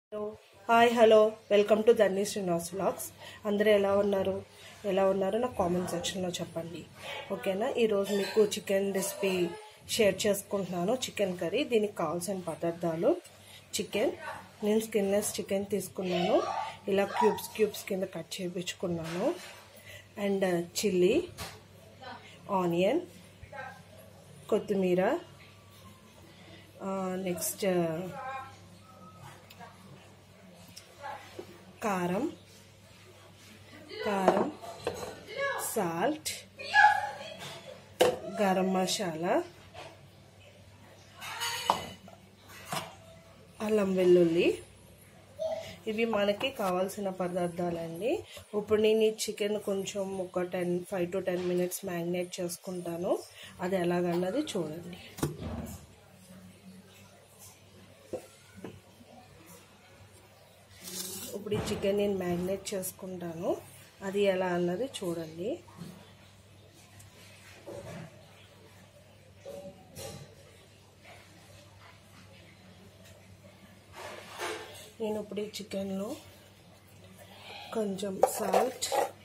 hello hi hello welcome to Dharani Srinivas vlogs అందరూ ఎలా ఉన్నారు ఎలా ఉన్నారో నాకు కామెంట్ సెక్షన్లో చెప్పండి ఓకేనా ఈరోజు మీకు చికెన్ రెసిపీ షేర్ చేసుకుంటున్నాను చికెన్ కర్రీ దీనికి కావాల్సిన పదార్థాలు చికెన్ నేను స్కిన్లెస్ చికెన్ తీసుకున్నాను ఇలా క్యూబ్స్ క్యూబ్స్ కింద కట్ చేయించుకున్నాను అండ్ చిల్లీ ఆనియన్ కొత్తిమీర నెక్స్ట్ కారం కారం సాల్ట్ గరం మసాలా అల్లం వెల్లుల్లి ఇవి మనకి కావాల్సిన పదార్థాలండి ఇప్పుడు నేను ఈ చికెన్ కొంచెం ఒక ten five to ten minutes marinate చేసుకుంటాను అది ఎలాగన్నది చూడండి ఇప్పుడు ఈ చికెన్ నేను మ్యారినేట్ చేసుకుంటాను అది ఎలా అన్నది చూడండి నేను ఇప్పుడు ఈ చికెన్లో కొంచెం సాల్ట్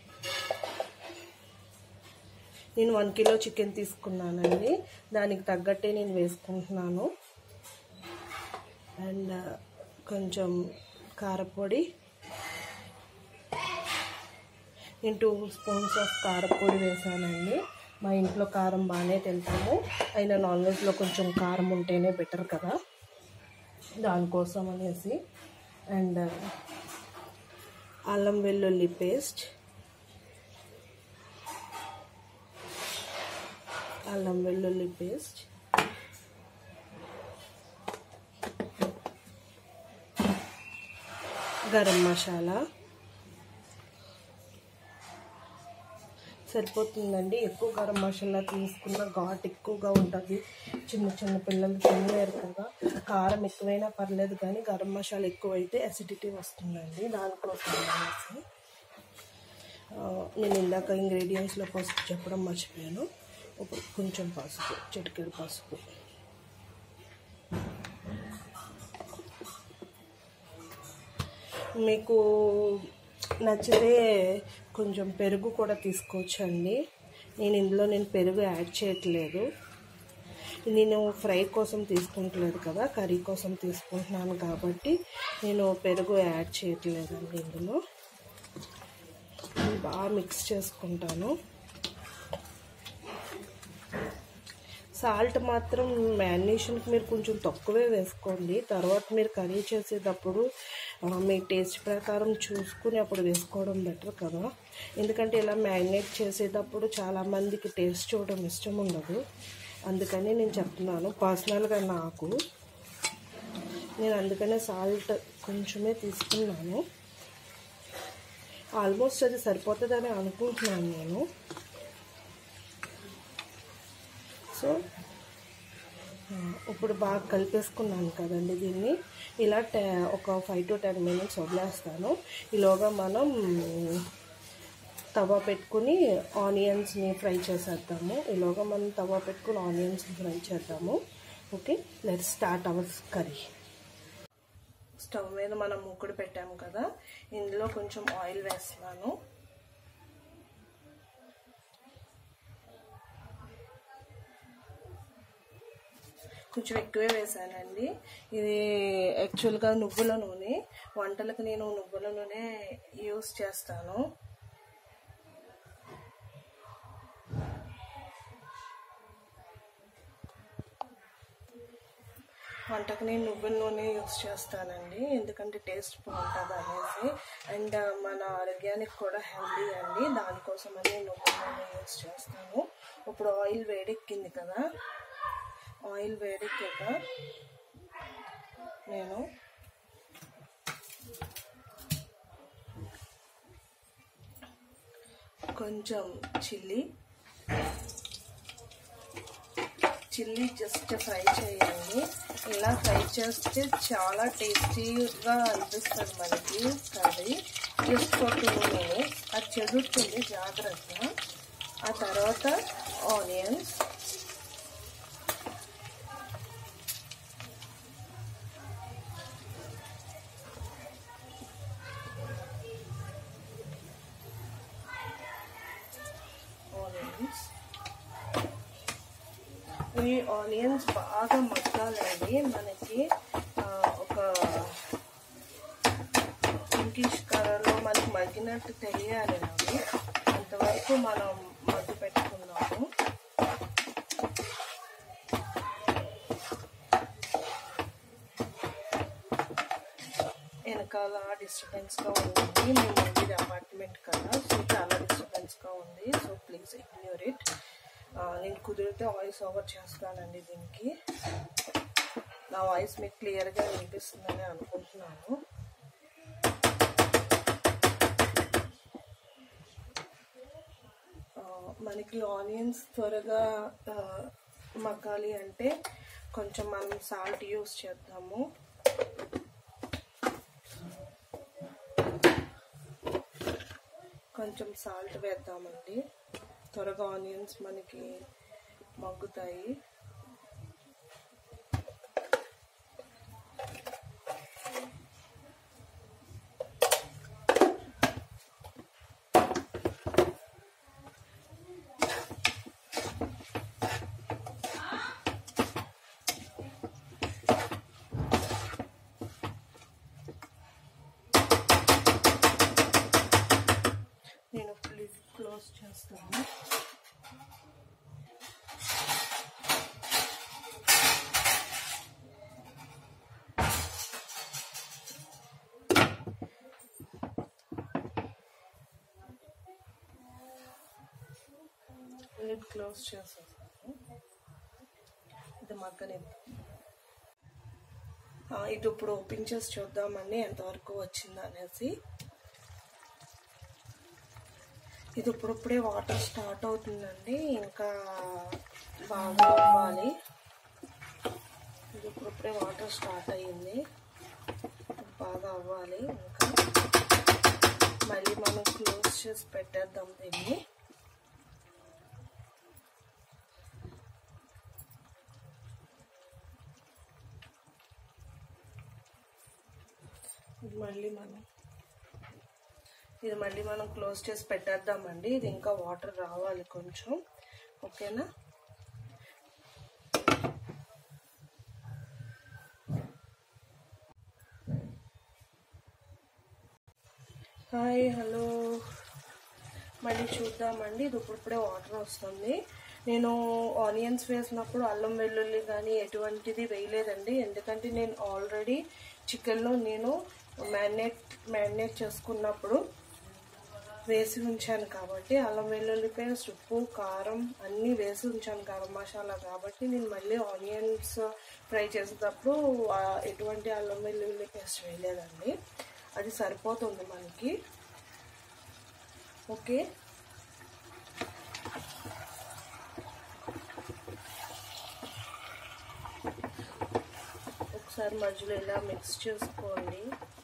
నేను వన్ కిలో చికెన్ తీసుకున్నానండి దానికి తగ్గట్టే నేను వేసుకుంటున్నాను అండ్ కొంచెం కారపొడి నేను టూ స్పూన్స్ ఆఫ్ కారపొడి వేసానండి మా ఇంట్లో కారం బాగానే తింటాము అయినా నాన్ వెజ్లో కొంచెం కారం ఉంటేనే బెటర్ కదా దానికోసం అనేసి అండ్ అల్లం వెల్లుల్లి పేస్ట్ అల్లం వెల్లుల్లి పేస్ట్ గరం మసాలా సరిపోతుందండి ఎక్కువ గరం మసాలా తీసుకున్న ఘాట్ ఎక్కువగా ఉంటుంది చిన్న చిన్న పిల్లలు తినలేరు కదా కారం ఎక్కువైనా పర్లేదు కానీ గరం మసాలా ఎక్కువైతే అసిడిటీ వస్తుందండి దానికోసం అనేసి నేను ఇందాక ఇంగ్రీడియంట్స్లో పసుపు చెప్పడం మర్చిపోయాను ఇప్పుడు కొంచెం పసుపు చిటికెడు పసుపు మీకు నచ్చితే కొంచెం పెరుగు కూడా తీసుకోవచ్చండి నేను ఇందులో నేను పెరుగు యాడ్ చేయట్లేదు నేను ఫ్రై కోసం తీసుకుంటలేదు కదా కర్రీ కోసం తీసుకుంటున్నాను కాబట్టి నేను పెరుగు యాడ్ చేయట్లేదండి ఇందులో బాగా మిక్స్ చేసుకుంటాను సాల్ట్ మాత్రం మ్యారినేషన్కి మీరు కొంచెం తక్కువే వేసుకోండి తర్వాత మీరు కర్రీ చేసేటప్పుడు మీ టేస్ట్ ప్రకారం చూసుకుని అప్పుడు వేసుకోవడం బెటర్ కదా ఎందుకంటే ఇలా మ్యారినేట్ చేసేటప్పుడు చాలామందికి టేస్ట్ చూడడం ఇష్టం ఉండదు అందుకని నేను చెప్తున్నాను పర్సనల్గా నాకు నేను అందుకనే సాల్ట్ కొంచెమే తీసుకున్నాను ఆల్మోస్ట్ అది సరిపోతుందని అనుకుంటున్నాను నేను సో ఇప్పుడు బాగా కలిపేసుకున్నాను కదండి దీన్ని ఇలా టె ఒక ఫైవ్ టు టెన్ మినిట్స్ వదిలేస్తాను ఈలోగా మనం తవా పెట్టుకుని ఆనియన్స్ని ఫ్రై చేసేద్దాము ఈలోగా మనం తవా పెట్టుకుని ఆనియన్స్ని ఫ్రై చేద్దాము okay let start our curry stove మీద మనం మూకుడు పెట్టాము కదా ఇందులో కొంచెం ఆయిల్ వేస్తున్నాను కొంచెం ఎక్కువే వేసానండి ఇది యాక్చువల్గా నువ్వుల నూనె వంటలకు నేను నువ్వుల నూనె యూస్ చేస్తాను వంటకు నేను నువ్వుల నూనె యూస్ చేస్తానండి ఎందుకంటే టేస్ట్ బాగుంటుంది అనేసి అండ్ మన ఆరోగ్యానికి కూడా హెల్దీ అండి దానికోసం అని నువ్వుల నూనె యూస్ చేస్తాను ఇప్పుడు ఆయిల్ వేడెక్కింది కదా ఆయిల్ వేడెక్కాక నేను కొంచెం చిల్లీ చిల్లీ జస్ట్ ఫ్రై చేయండి ఇలా ఫ్రై చేస్తే చాలా టేస్టీగా అనిపిస్తుంది మనకి curry just for two minutes అది చెదురుతుంది జాగ్రత్త ఆ తర్వాత ఆనియన్స్ ఈ ఆనియన్స్ బాగా మగ్గాలండి మనకి ఆ, ఒక పింకిష్ కలర్లో మనకి మగ్గినట్టు తెలియాలి అవి అంతవరకు మనం మగ్గి పెట్టుకుందాము వెనకాల డిస్టర్బెన్స్గా ఉంది మేము ఉండేది అపార్ట్మెంట్ కదా సో చాలా డిస్టర్బెన్స్గా ఉంది సో ప్లీజ్ ఇగ్నోర్ ఇట్ నేను కుదిరితే వాయిస్ ఓవర్ చేస్తానండి దీనికి నా వాయిస్ మీకు క్లియర్గా వినిపిస్తుందని అనుకుంటున్నాను ఆ, మనకి ఆనియన్స్ త్వరగా ఆ, మగ్గాలి అంటే కొంచెం మనం సాల్ట్ యూస్ చేద్దాము కొంచెం సాల్ట్ వేద్దామండి త్వరగా ఆనియన్స్ మనకి మగ్గుతాయి నేను ప్లీజ్ క్లోజ్ చేస్తాను లిడ్ క్లోజ్ చేసేసాను ఇది మగ్గనిద్దాం ఆ, ఇది ఇప్పుడు ఓపెన్ చేసి చూద్దామండి ఎంతవరకు వచ్చింది అనేసి ఇది ఇప్పుడిప్పుడే వాటర్ స్టార్ట్ అవుతుందండి ఇంకా బాగా అవ్వాలి ఇది ఇప్పుడిప్పుడే వాటర్ స్టార్ట్ అయ్యింది బాగా అవ్వాలి ఇంకా మళ్ళీ మనం క్లోజ్ చేసి పెట్టేద్దాం దీన్ని ఇది మళ్ళీ మనం ఇది మళ్ళీ మనం క్లోజ్ చేసి పెట్టేద్దామండి ఇది ఇంకా వాటర్ రావాలి కొంచెం ఓకేనా హాయ్ హలో మళ్ళీ చూద్దామండి ఇది ఇప్పుడిప్పుడే వాటర్ వస్తుంది నేను ఆనియన్స్ వేసినప్పుడు అల్లం వెల్లుల్లి కానీ ఎటువంటిది వేయలేదండి ఎందుకంటే నేను ఆల్రెడీ చికెన్లో నేను మ్యారినేట్ మ్యారినేట్ చేసుకున్నప్పుడు వేసి ఉంచాను కాబట్టి అల్లం వెల్లుల్లి పేస్ట్ ఉప్పు కారం అన్నీ వేసి ఉంచాను గరం మసాలా కాబట్టి నేను మళ్ళీ ఆనియన్స్ ఫ్రై చేసేటప్పుడు ఆ, ఎటువంటి అల్లం వెల్లుల్లి పేస్ట్ వేయలేదండి అది సరిపోతుంది మనకి ఓకే ఒకసారి మధ్యలో ఇలా మిక్స్ చేసుకోండి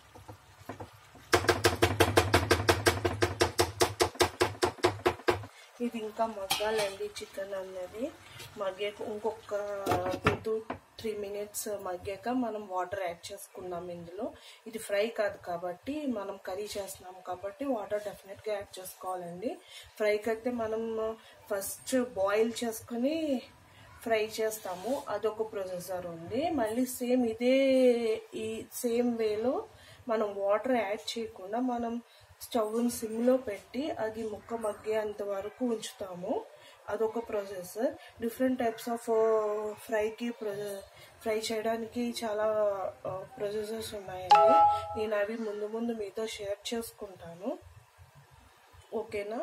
ఇది ఇంకా మగ్గాలండి చికెన్ అన్నది మగ్గాక ఇంకొక టూ టు త్రీ మినిట్స్ మగ్గాక మనం వాటర్ యాడ్ చేసుకుందాం ఇందులో ఇది ఫ్రై కాదు కాబట్టి మనం కర్రీ చేస్తున్నాం కాబట్టి వాటర్ డెఫినెట్గా యాడ్ చేసుకోవాలండి ఫ్రైకి అయితే మనం ఫస్ట్ బాయిల్ చేసుకుని ఫ్రై చేస్తాము అదొక ప్రొసెసర్ ఉంది మళ్ళీ సేమ్ ఇదే ఈ సేమ్ వేలో మనం వాటర్ యాడ్ చేయకుండా మనం స్టవ్ని సిమ్లో పెట్టి అది ముక్క మగ్గేంత వరకు ఉంచుతాము అదొక ప్రాసెసర్ డిఫరెంట్ టైప్స్ ఆఫ్ ఫ్రైకి ఫ్రై చేయడానికి చాలా ప్రొసెసర్స్ ఉన్నాయండి నేను అవి ముందు ముందు మీతో షేర్ చేసుకుంటాను ఓకేనా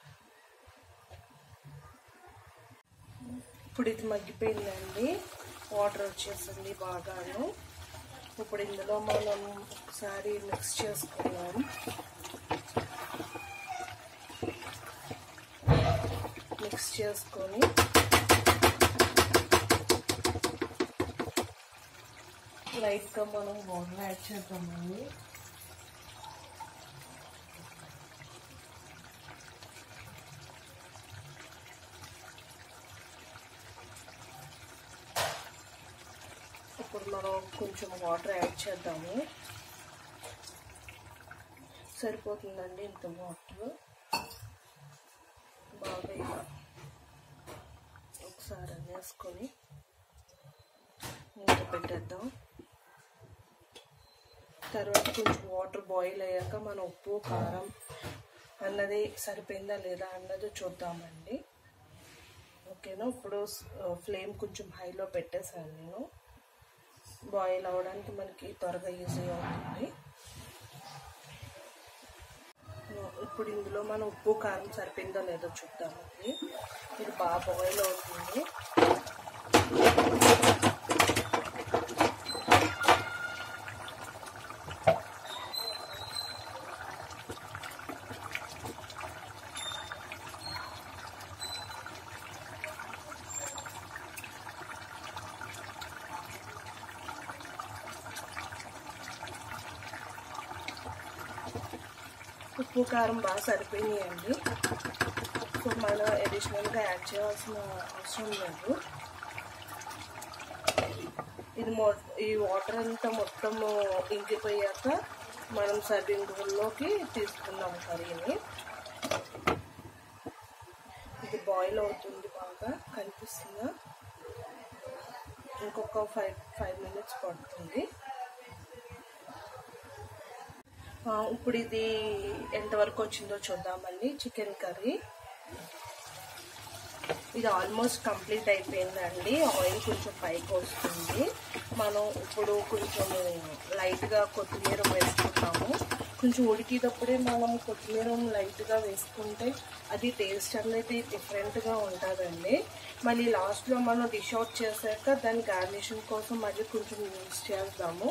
ఇప్పుడు ఇది మగ్గిపోయిందండి వాటర్ వచ్చేసింది బాగాను ఇప్పుడు ఇందులో మనం ఒకసారి మిక్స్ చేసుకుందాం మిక్స్ చేసుకొని లైట్గా మనం వాటర్ యాడ్ చేద్దామండి ఇప్పుడు మనం కొంచెం వాటర్ యాడ్ చేద్దాము సరిపోతుందండి ఇంత వాటర్ బాగా ఇలా ఒకసారి వేసుకొని మూత పెట్టేద్దాం తర్వాత కొంచెం వాటర్ బాయిల్ అయ్యాక మన ఉప్పు కారం అన్నది సరిపోయిందా లేదా అన్నది చూద్దామండి ఓకేనా ఇప్పుడు ఫ్లేమ్ కొంచెం హైలో పెట్టేసాను నేను బాయిల్ అవ్వడానికి మనకి త్వరగా ఈజీ అవుతుంది ఇప్పుడు ఇందులో మనం ఉప్పు కారం సరిపోయిందో లేదో చూద్దామండి ఇది బాగా బాయిల్ అవుతుంది ఉప్పు కారం బాగా సరిపోయినాయండి సో మనం అడిషనల్గా యాడ్ చేయాల్సిన అవసరం లేదు ఇది మొ ఈ వాటర్ అంతా మొత్తం ఇంకిపోయాక మనం సర్వింగ్ బౌల్లోకి తీసుకుందాం కర్రీని ఇది బాయిల్ అవుతుంది బాగా కనిపిస్తుందా ఇంకొక ఫైవ్ ఫైవ్ మినిట్స్ పడుతుంది ఇప్పుడు ఇది ఎంతవరకు వచ్చిందో చూద్దామండి చికెన్ కర్రీ ఇది ఆల్మోస్ట్ కంప్లీట్ అయిపోయిందండి ఆయిల్ కొంచెం పైకి వస్తుంది మనం ఇప్పుడు కొంచెం లైట్గా కొత్తిమీర వేసుకుంటాము కొంచెం ఉడికేటప్పుడే మనం కొత్తిమీర లైట్గా వేసుకుంటే అది టేస్ట్ అనేది డిఫరెంట్గా ఉంటుందండి మళ్ళీ లాస్ట్లో మనం డిష్ అవుట్ చేశాక దాని గార్నిషింగ్ కోసం మళ్ళీ కొంచెం యూస్ చేద్దాము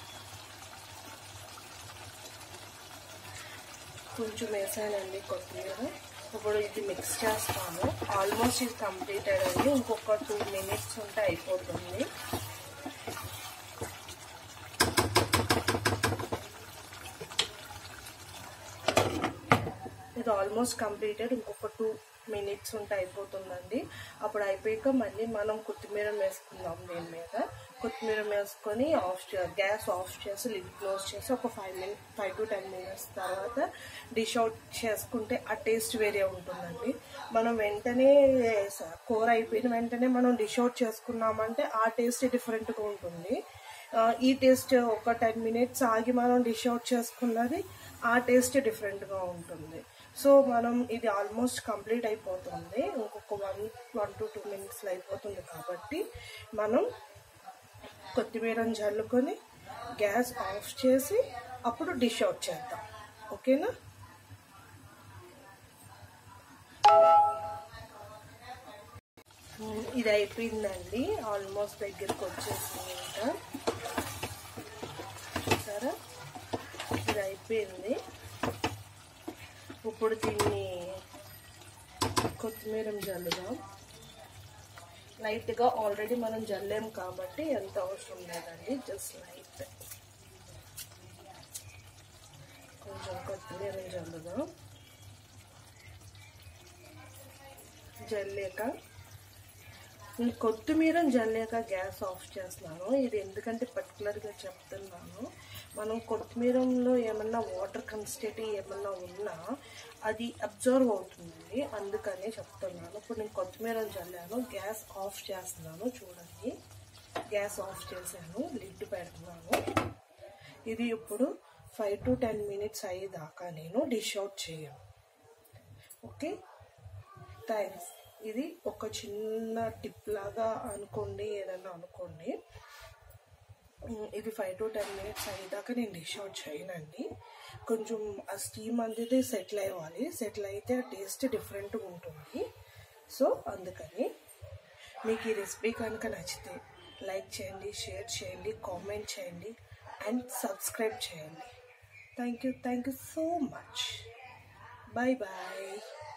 కొంచెం వేసానండి కొత్తిమీర ఇప్పుడు ఇది మిక్స్ చేస్తాము ఆల్మోస్ట్ ఇది కంప్లీటెడ్ అండి ఇంకొక టూ మినిట్స్ ఉంటే అయిపోతుంది ఇది ఆల్మోస్ట్ కంప్లీటెడ్ ఇంకొక టూ మినిట్స్ ఉంటే అయిపోతుందండి అప్పుడు అయిపోయాక మళ్ళీ మనం కొత్తిమీర వేసుకుందాం దీని మీద కొత్తిమీర వేసుకొని ఆఫ్ గ్యాస్ ఆఫ్ చేసి లిడ్ క్లోజ్ చేసి ఒక five minute five to ten minutes తర్వాత డిష్ అవుట్ చేసుకుంటే ఆ టేస్ట్ వేరే ఉంటుందండి మనం వెంటనే కూర అయిపోయిన వెంటనే మనం డిష్ అవుట్ చేసుకున్నామంటే ఆ టేస్ట్ డిఫరెంట్గా ఉంటుంది ఈ టేస్ట్ ఒక టెన్ మినిట్స్ ఆగి మనం డిష్ అవుట్ చేసుకున్నది ఆ టేస్ట్ డిఫరెంట్గా ఉంటుంది సో మనం ఇది ఆల్మోస్ట్ కంప్లీట్ అయిపోతుంది ఇంకొక వన్ వన్ టు టూ మినిట్స్లో అయిపోతుంది కాబట్టి మనం కొత్తిమీరని చల్లుకొని గ్యాస్ ఆఫ్ చేసి అప్పుడు డిష్ అవుట్ చేద్దాం ఓకేనా ఇది అయిపోయిందండి ఆల్మోస్ట్ దగ్గరికి వచ్చేసింది ఇంకా చూసారా ఇది అయిపోయింది ఇప్పుడు దీన్ని కొత్తిమీర జల్లుదాం లైట్గా ఆల్రెడీ మనం జల్లేం కాబట్టి ఎంత అవసరం లేదండి జస్ట్ లైట్ కొంచెం కొత్తిమీర జల్లుదాం జల్లేక కొత్తిమీర జల్లేక గ్యాస్ ఆఫ్ చేస్తున్నాను ఇది ఎందుకంటే పర్టికులర్గా చెప్తున్నాను మనం కొత్తిమీరలో ఏమన్నా వాటర్ కన్సిస్టెంటీ ఏమన్నా ఉన్నా అది అబ్జర్వ్ అవుతుంది అందుకనే చెప్తున్నాను ఇప్పుడు నేను కొత్తిమీర చల్లాను గ్యాస్ ఆఫ్ చేస్తున్నాను చూడండి గ్యాస్ ఆఫ్ చేశాను లిడ్ పెడుతున్నాను ఇది ఇప్పుడు ఫైవ్ టు టెన్ మినిట్స్ అయ్యేదాకా నేను డిష్ అవుట్ చేయను ఓకే థ్యాంక్స్ ఇది ఒక చిన్న టిప్ లాగా అనుకోండి ఏదన్నా అనుకోండి ఇది ఫైవ్ టు టెన్ మినిట్స్ అయ్యేదాకా నేను డిష్ అవుట్ చేయనండి కొంచెం ఆ స్టీమ్ అనేది సెటిల్ అవ్వాలి సెటిల్ అయితే ఆ టేస్ట్ డిఫరెంట్గా ఉంటుంది సో అందుకని మీకు ఈ రెసిపీ కనుక నచ్చితే లైక్ చేయండి షేర్ చేయండి కామెంట్ చేయండి అండ్ సబ్స్క్రైబ్ చేయండి thank you thank you so much bye bye